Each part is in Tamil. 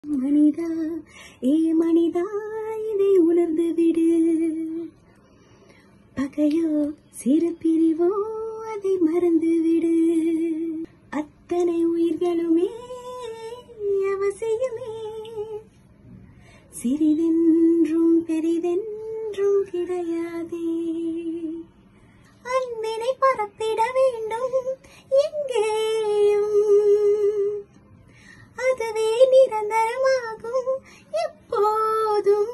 மனிதா ஏ மனிதா இதை உணர்ந்து விடு பகையோ சிறு பிரிவோ அதை மறந்து விடு அத்தனை உயிர்களுமே அவசியமே சிறிதென்றும் பெரிதென்றும் கிடையாதே அன்பினை பரப்பிட வேண்டும் எங்கேயும் அதுவே நிரந்தரமாகும் எப்போதும்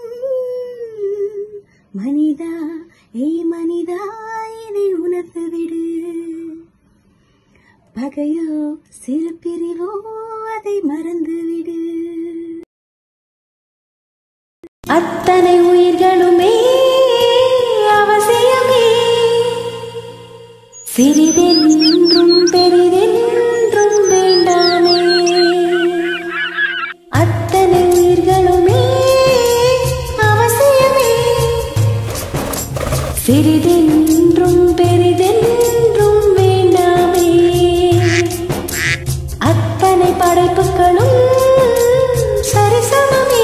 மனிதா ஏய் மனிதா இதை உணர்ந்து விடு பகையோ சிறு பிரிவோ அதை மறந்து விடு அத்தனை உயிர்களுமே அவசியமே சிறிதென்றும் பெரிதென்றும் வேண்டாமே அத்தனை உயிர்களுமே அவசியமே சிறிதென்றும் பெரிதென்றும் வேண்டாமே அத்தனை படைப்புகளும் சரிசமமே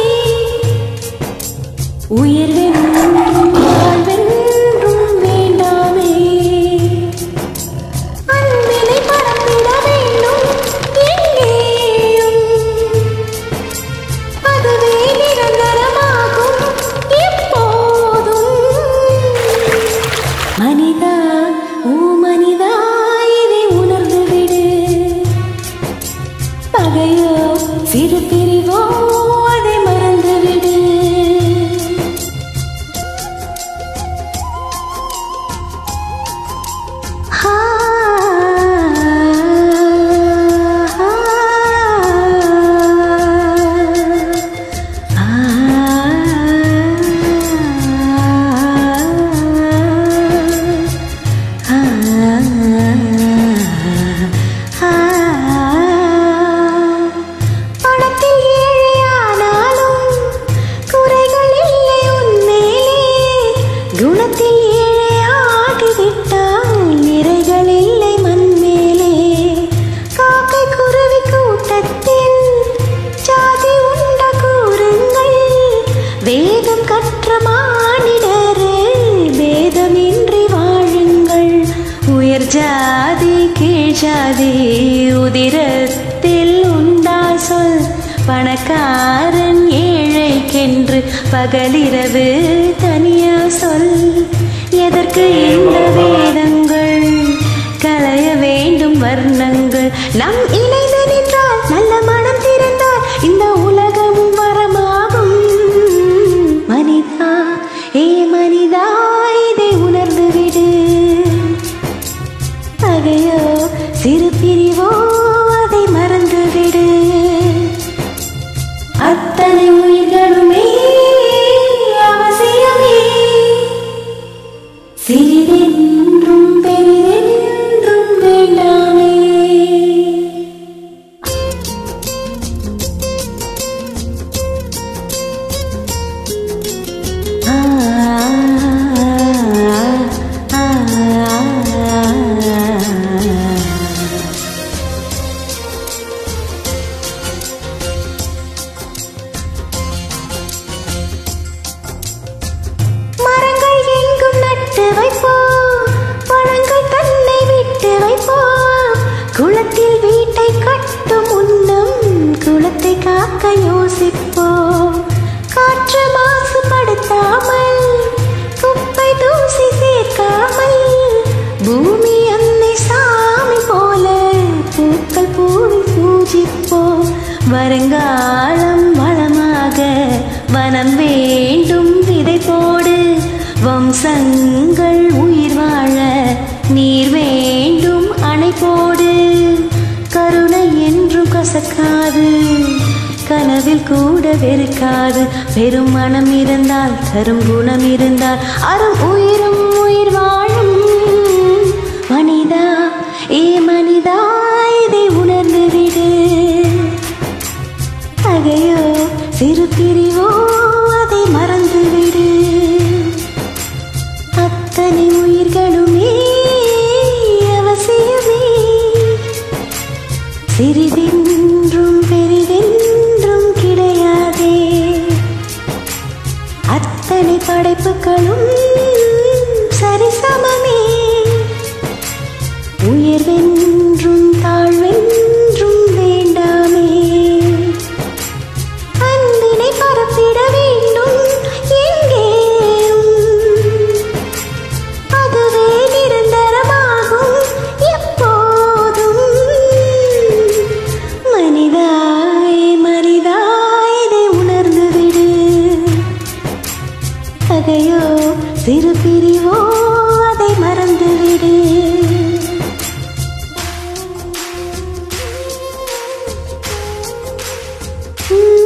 உயர்வென்றும் வாழ்வென்றும் வேண்டாமே அன்பினை பரப்பிட வேண்டும் எங்கேயும் அதுவே நிரந்தரமாகும் எப்போதும் மனிதா ஓ மனிதா இதை உணர்ந்து விடு பகையோ சிறு பிரிவோ அதை மறந்து விடு ஆ, ஆ, ஆ, ஆ, ஆ. பணத்தில் ஏழையானாலும் குறைகள் இல்லை உன்மேலே குணத்தில் ஏழையாகிவிட்டால் நிறைகள் இல்லை மண்மேலே காக்கை குருவி கூட்டத்தில் ஜாதி உண்ட கூறுங்கள் வேதம் கற்ற மானிடரே வேதமின்றி வாழுங்கள் உயர் ஜாதி கீழ் ஜாதி உதிரத்தில் உண்டா சொல் பணக்காரன் ஏழைக்கென்று பகலிரவு தனியா சொல் எதற்கு இந்த வேதங்கள் களைய வேண்டும் வர்ணங்கள் நம் இணைந்து நின்றால் நல்ல மனம் திறந்தால் இந்த உலகமும் வரமாகும் மனிதா ஏ மனிதா இதை உணர்ந்து விடு பகையோ சிறு பிரிவோ அதை மறந்து விடு அத்தனை உயிர்களுமே அவசியமே சிறிதென்றும் பெரிதென்றும் வேண்டாமே ஆ, ஆ, ஆ, ஆ. மரங்கள் எங்கும் நட்டு வைப்போம் பழங்கள் தன்னை விட்டு வைப்போம் குளத்தில் வீட்டை கட்டும் முன்னம் குளத்தை காக்க யோசிப்போம் காற்று மாசுபடுத்தாமல் குப்பை தூசி சேர்க்காமல் பூமி அன்னை சாமி போல பூக்கள் பூவி பூஜிப்போம் வருங்காலம் வளமாக வனம் வேண்டும் விதை போடு வம்சங்கள் உயிர் வாழ நீர் வேண்டும் அணை போடு கருணை என்றும் கசக்காது கனவில் கூட வெறுக்காது பெரும் மனம் இருந்தால் தரும் குணம் இருந்தால் அரும் உயிரும் உயிர் வாழும் மனிதா ஏ மனிதா இதை உணர்ந்து விடு பகையோ சிறு பிரிவோ அதை மறந்து விடு அத்தனை உயிர்களுமே அவசியமே சிறிதென்றும் பெரிதென்றும் கிடையாது படைப்புகளும் சரிசமமே உயர்வென்றும் தாழ்வென்றும் வேண்டாமே அன்பினை பரப்பிட வேண்டும் எங்கேயும் அதுவே நிரந்தரமாகும் எப்போதும் மனிதாய் மனிதாய் இதை உணர்ந்து விடு பகையோ சிறு பிரிவோ அதை மறந்து விடு Mm.